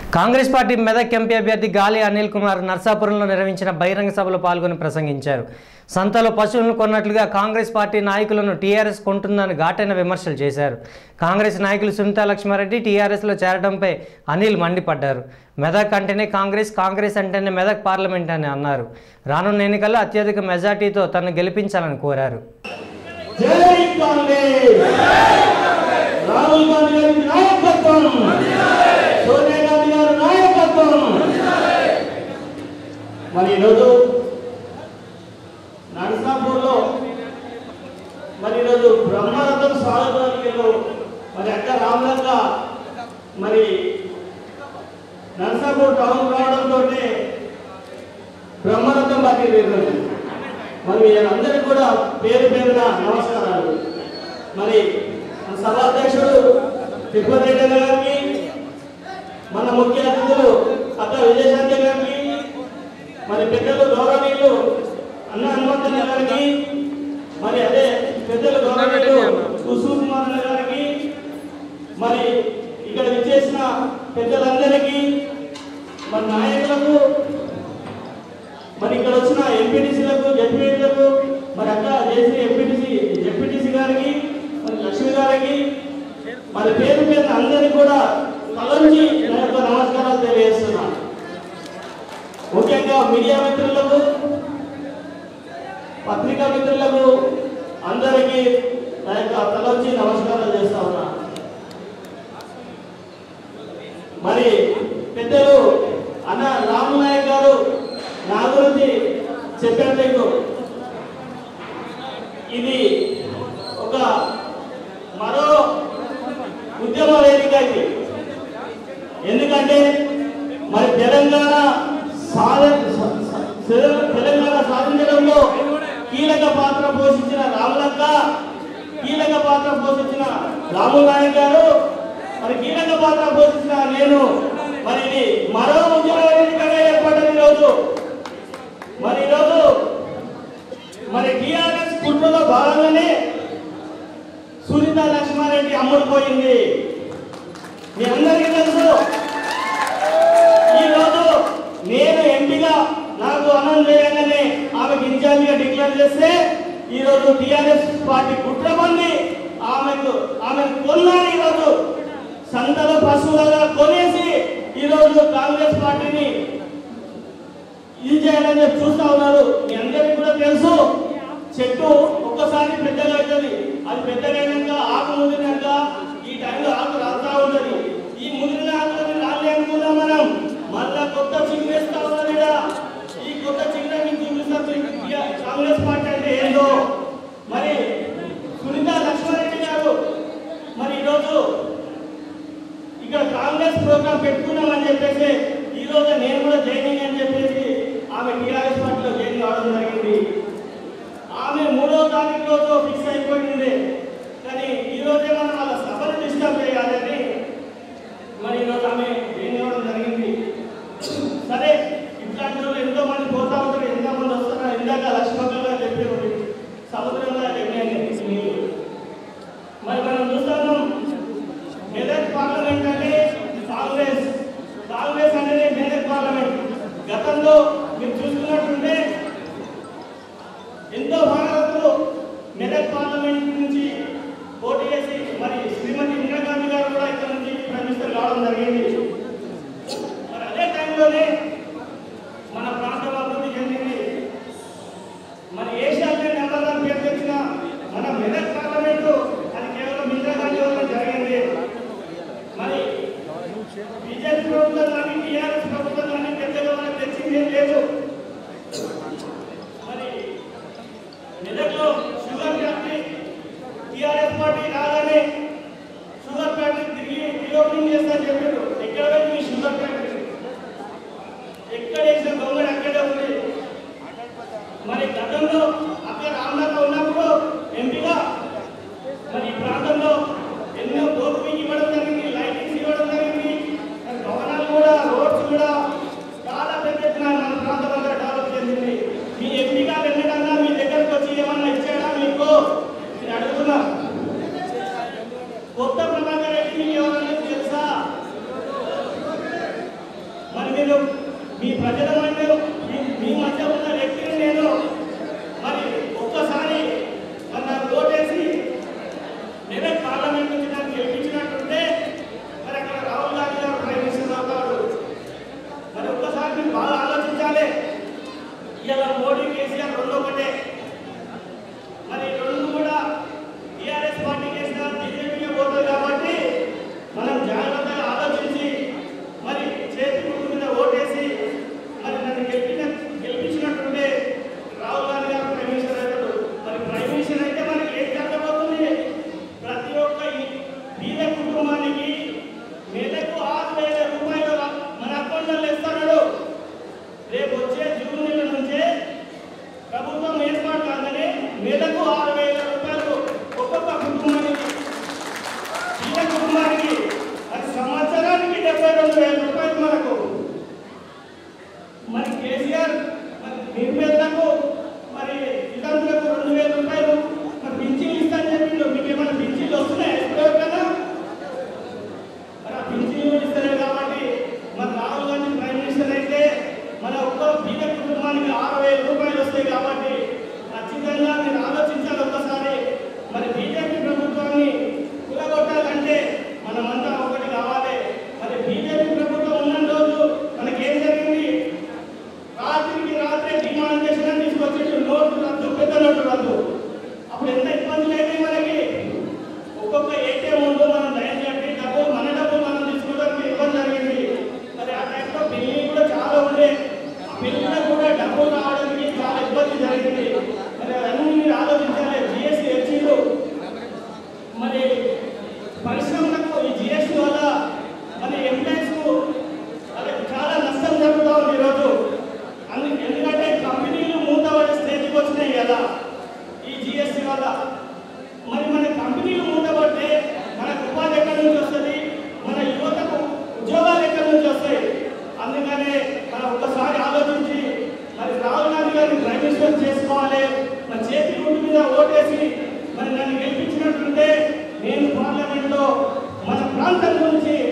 Congress party Medak MP అభ్యర్థి గాలి అనిల్ కుమార్ నర్సాపురంలో నిర్వహించిన బహిరంగ సభలో పాల్గొని ప్రసంగించారు సంతలో పశువులను కొన్నట్లుగా కాంగ్రెస్ పార్టీ నాయకులను టీఆర్ఎస్ కొంటుందని ఘాటైన విమర్శలు చేశారు కాంగ్రెస్ నాయకులు సునీతా లక్ష్మారెడ్డి టీఆర్ఎస్లో చేరడంపై అనిల్ మండిపడ్డారు మెదక్ అంటేనే కాంగ్రెస్ కాంగ్రెస్ అంటేనే మెదక్ పార్లమెంట్ అని అన్నారు రానున్న ఎన్నికల్లో అత్యధిక మెజార్టీతో తనను గెలిపించాలని కోరారు జై కాంగ్రెస్ రాహుల్ గాంధీ గారి నాయకత్వం సోనియా గాంధీ గారి నాయకత్వం మరి ఈరోజు నర్సాపూర్లో మరి ఈరోజు బ్రహ్మరథం స్వాగతానికి మరి అక్క రామలంక మరి నర్సాపూర్ టౌన్ రావడంతో బ్రహ్మరథం పార్టీ ఈరోజు మరి అందరికీ కూడా పేరు పేరున నమస్కారాలు మరి మన సభాధ్యక్షుడు తిరుపతి రెడ్డి గారికి మన ముఖ్య అతిథులు అక్క విజయశాంతి గారికి మరి పెద్దలు గౌరవనీయులు అన్న హనుమంతన్న గారికి మరి అదే పెద్దలు గౌరవనీయులు కుసూర్ కుమార్ అన్న గారికి మరి ఇక్కడ విచ్చేసిన పెద్దలందరికీ మరి నాయకులకు మరి ఇక్కడ వచ్చిన ఎంపీటీసీలకు జడ్పీటీలకు మరి అక్క చేసిన ఎంపీటీసీ జడ్పీటీసీ గారికి మరి లక్ష్మి గారికి మరి పేరు పేరు అందరికీ కూడా తలంచి నా యొక్క నమస్కారాలు తెలియజేస్తున్నా ముఖ్యంగా మీడియా మిత్రులకు పత్రికా మిత్రులకు అందరికీ నా యొక్క తలంచి నమస్కారాలు చేస్తా ఉన్నా మరి పెద్దలు అన్న రాము నాయక్ గారు నా గురించి చెప్పారు మీకు ఇది ఒక మరో ఉద్యమ వేదిక ఇది ఎందుకంటే మరి తెలంగాణ సాధన స- స- తెలంగాణ సాధించడంలో కీలక పాత్ర పోషించిన రాములక్క కీలక పాత్ర పోషించిన రాము నాయక్ గారు మరి కీలక పాత్ర పోషించిన నేను మరి ఇది మరో ఉద్యమ వేదికగా ఏర్పడింది ఈరోజు మరి ఈరోజు మరి టిఆర్ఎస్ కుట్రలో భాగంగానే సునీత లక్ష్మారెడ్డి అమ్ముడుపోయింది మీ అందరికీ తెలుసు ఈరోజు నేను ఎంపీగా నాకు అన్నం చేయగానే ఆమెకు ఇన్ఛార్జిగా డిక్లేర్ చేస్తే ఈరోజు టిఆర్ఎస్ పార్టీ కుట్ర పొంది ఆమెకు ఆమె కొన్నాను ఈరోజు సంతలో పశువులుగా కొనేసి ఈరోజు కాంగ్రెస్ పార్టీని ఇది చేయాలని చెప్పి చూస్తా ఉన్నారు మీ అందరికీ కూడా తెలుసు చెట్టు ఒక్కసారి పెద్దగా అవుతుంది అది పెద్దగా అయినాక ఆకు ముదిరినాక ఈ టైంలో ఆకు రాస్తా ఉంటుంది ఈ ముదిరిన ఆకులని రాలే అనుకుందాం మనం మళ్ళా కొత్త చిగురేస్తా ఉన్నారు ఈడ. ఈ కొత్త చిగుర మీకు చూపిస్తారు ఇక కాంగ్రెస్ పార్టీ అంటే ఏందో మరి సునీత లక్ష్మారెడ్డి గారు మరి ఈరోజు ఇక్కడ కాంగ్రెస్ ప్రోగ్రామ్ పెట్టుకున్నామని చెప్పేసి ఈ రోజు నేను కూడా జాయినింగ్ అని చెప్పేసి ఆమె టీఆర్ఎస్ పార్టీలో జాయిన్ కావడం జరిగింది ఆమె మూడో తారీఖు రోజు ఫిక్స్ అయిపోయింది కానీ ఈ రోజే మనం వాళ్ళ సభను డిస్టర్బ్ చేయాలని మరి ఈరోజు ఆమె జాయిన్ కావడం జరిగింది సరే ఇట్లాంటి వాళ్ళు ఎంతో మంది పోతా ఉంటారు ఎంతో మంది వస్తారా ఇందాక లక్ష్మణ గారు చెప్పేవాడు సముద్రంలో ఎన్ని నీళ్ళు మరి మనం చూస్తున్నాం మెదక్ పార్లమెంట్ అంటే కాంగ్రెస్ కాంగ్రెస్ అనేది మెదక్ పార్లమెంట్ గతంలో మీరు చూసుకున్నట్టుంటే ఎంతో భారత్లు మెదక్ పార్లమెంట్ నుంచి పోటీ చేసి మరి శ్రీమతి ఇందిరాగాంధీ గారు కూడా ఇక్కడ నుంచి ప్రతిష్టలు కావడం జరిగింది మరి అదే టైంలోనే మన ప్రాంతం అభివృద్ధి చెందింది మరి ఏషియాలో నెంబర్ వన్ పేరు తెచ్చిన మన మెదక్ పార్లమెంటు అది కేవలం ఇందిరాగాంధీ వల్ల జరిగింది మరి బీజేపీ ప్రభుత్వం కానీ టీఆర్ఎస్ ప్రభుత్వం కానీ పెద్దగా మనకు తెచ్చింది ఏం లేదు నేను మీ ప్రజల మధ్య మీ- మీ మధ్య ఉన్న వ్యక్తిని నేను మరి ఒక్కసారి మరి నాకు ఓటేసి నేనే పార్లమెంట్ నుంచి నాకు గెలిపించినట్టుంటే మరి అక్కడ రాహుల్ గాంధీ గారు ప్రైమ్ మినిస్టర్ అవుతారు మరి ఒక్కసారి మీరు బాగా ఆలోచించాలి ఇలా మోడీ కేసీఆర్ రెండు ఒకటే మరి రెండు కూడా టీఆర్ఎస్ పార్టీకి వేసిన బీజేపీకి పోతుంది కాబట్టి మనం జాగ్రత్తగా ఆలోచించి మరి చేతి గుర్తు మీద ఓటేసి మరి నన్ను గెలిపిన గెలిపించినట్టుంటే రాహుల్ గాంధీ గారు ప్రైమ్ మినిస్టర్ అవుతాడు మరి ప్రైమ్ మినిస్టర్ అయితే మనకి ఏం జరగబోతుంది ప్రతి ఒక్క ఈ బీద కుటుంబానికి నెలకు ఆరు వేల రూపాయలు మన అకౌంట్లో ఇస్తున్నాడు రేపు వచ్చే జూన్ నెల నుంచే ప్రభుత్వం ఏర్పాటు కాగానే నెలకు ఆరు వేల రూపాయలు ఒక్కొక్క కుటుంబానికి బీద కుటుంబానికి అది సంవత్సరానికి డెబ్బై రెండు వేల రూపాయలు మనకు మరి కేసీఆర్ మరి నిర్మేతలకు మరి ఇతరులకు రెండు వేల రూపాయలు మరి పింఛన్లు ఇస్తానని చెప్పిండు మీకు ఏమైనా పింఛన్లు వస్తున్నాయి ఎవరికైనా మరి ఆ పింఛన్లు ఇస్తారు కాబట్టి మరి రాహుల్ గాంధీ ప్రైమ్ మినిస్టర్ అయితే మన ఒక్క బీద కుటుంబానికి ఆరు వేల రూపాయలు వస్తాయి కాబట్టి ఖచ్చితంగా మీరు ఆలోచించాలి ఒక్కసారి మరి బీజేపీ ప్రభుత్వాన్ని కూలగొట్టాలంటే మనమంతా ఒకటి కావాలి మరి బీజేపీ ప్రభుత్వం ఉన్న రోజు మనకేం జరిగింది రాత్రికి రాత్రే డిమానిటేషన్ తీసుకొచ్చి నోటు రద్దు పెద్ద నోటు రద్దు అప్పుడు ఎంత ఇబ్బందులు అయితే మనకి ఒక్కొక్క ఏటీఎం ముందు మనం లైన్ కట్టి డబ్బులు మన డబ్బులు మనం తీసుకోవడానికి ఇబ్బంది జరిగింది మరి ఆ టైంలో పెళ్లి కూడా చాలా ఉండే ఆ పెళ్లిలో కూడా డబ్బులు రావడానికి చాలా ఇబ్బంది జరిగింది మరి అవన్నీ మీరు ఆలోచించాలి జిఎస్టీ హెచ్ఈలు మరి పరిశ్రమలకు ఈ జిఎస్టీ వల్ల మరి ఎంప్లాయీస్కు అదే చాలా నష్టం జరుగుతూ ఉంది ఈరోజు అందు ఎందుకంటే కంపెనీలు మూతపడే స్టేజ్కి వచ్చినాయి కదా ఈ జిఎస్టీ వల్ల మరి మన కంపెనీలు మూతపడితే మనకు ఉపాధి ఎక్కడి నుంచి వస్తుంది మన యువతకు ఉద్యోగాలు ఎక్కడి నుంచి వస్తాయి అందుకనే మనం ఒక్కసారి ఆలోచించి మరి రాహుల్ గాంధీ గారిని ప్రైమ్ మినిస్టర్ చేసుకోవాలి మరి చేతి గుంటు మీద ఓటేసి మరి నన్ను గెలిపించినట్టుంటే నేను పార్లమెంట్లో మన ప్రాంతం గురించి